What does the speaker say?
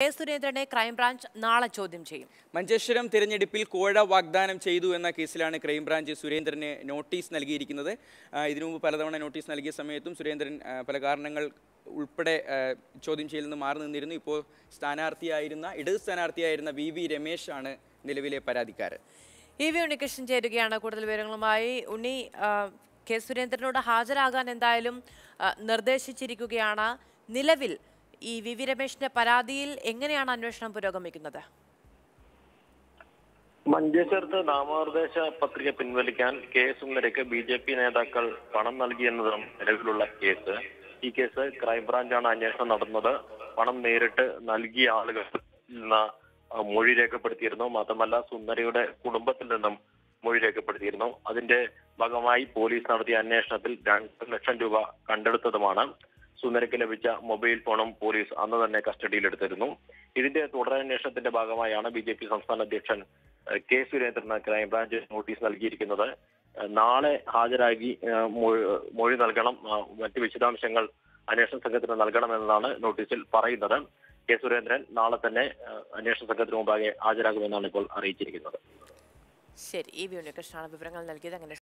K സുരേന്ദ്രനെ crime branch നാളെ ചോദ്യം ചെയ്യും മഞ്ചേശ്വരം തിരഞ്ഞെടുപ്പിൽ കോഴ വാഗ്ദാനം ചെയ്തു എന്ന കേസിലാണ് ക്രൈംബ്രാഞ്ച് സുരേന്ദ്രന് നോട്ടീസ് നൽകിയിരിക്കുന്നത് ആ, ഇതിനു മുമ്പ് പലതവണ നോട്ടീസ് നൽകിയ സമയത്തും സുരേന്ദ്രൻ ആ, പല കാരണങ്ങൾ ഉൾപ്പെടെ ആ, ചോദ്യം ചെയ്യലിൽ നിന്ന് മാറി നിന്നിരുന്നു ഇപ്പോൾ സ്ഥാനാർത്ഥിയായിരുന്ന ഇടത് സ്ഥാനാർത്ഥിയായിരുന്ന വി വി രമേശ് ആണ് നിലവിലെ പരാതിക്കാരൻ ഇ വി ഉണ്ണികൃഷ്ണൻ ചേരുകയാണ് കൂടുതൽ വിവരങ്ങളുമായി ഉണ്ണി ആ, കെ സുരേന്ദ്രനോട് ഹാജരാകാൻ എന്തായാലും ആ, നിർദ്ദേശിച്ചിരിക്കുകയാണ് നിലവിൽ ഈ വി വി രമേശിന്റെ പരാതിയിൽ എങ്ങനെയാണ് അന്വേഷണം പുരോഗമിക്കുന്നത് മഞ്ചേശ്വരത്ത് നാമനിർദ്ദേശ പത്രിക പിൻവലിക്കാൻ കെ സുന്ദരയ്ക്ക് ബി ജെ പി നേതാക്കൾ പണം നൽകിയെന്നതാണ് നിലവിലുള്ള കേസ് ഈ കേസ് ക്രൈംബ്രാഞ്ചാണ് അന്വേഷണം നടന്നത് പണം നേരിട്ട് നൽകിയ ആളുകൾ നിന്ന് മൊഴി രേഖപ്പെടുത്തിയിരുന്നു മാത്രമല്ല സുന്ദരയുടെ കുടുംബത്തിൽ നിന്നും മൊഴി രേഖപ്പെടുത്തിയിരുന്നു അതിന്റെ ഭാഗമായി പോലീസ് നടത്തിയ അന്വേഷണത്തിൽ രണ്ട് ലക്ഷം രൂപ കണ്ടെടുത്തതുമാണ് സുന്ദരയ്ക്ക് ലഭിച്ച മൊബൈൽ ഫോണും പോലീസ് അന്ന് തന്നെ കസ്റ്റഡിയിലെടുത്തിരുന്നു ഇതിന്റെ തുടരന്വേഷണത്തിന്റെ ഭാഗമായാണ് ബി ജെ പി സംസ്ഥാന അധ്യക്ഷൻ ഏഹ്, കെ സുരേന്ദ്രന് ക്രൈംബ്രാഞ്ച് നോട്ടീസ് നൽകിയിരിക്കുന്നത് ഏഹ്, നാളെ ഹാജരാക്കി ഏഹ്, മൊഴി- മൊഴി നൽകണം ആ, മറ്റ് വിശദാംശങ്ങൾ അന്വേഷണ സംഘത്തിന് നൽകണമെന്നാണ് നോട്ടീസിൽ പറയുന്നത് കെ സുരേന്ദ്രൻ നാളെ തന്നെ ഏഹ്, അന്വേഷണ സംഘത്തിന് മുമ്പാകെ ഹാജരാകുമെന്നാണ് ഇപ്പോൾ അറിയിച്ചിരിക്കുന്നത് ശരി ഇ വി ഉണ്ണികൃഷ്ണനാണ് വിവരങ്ങൾ നൽകിയത് അങ്ങനെ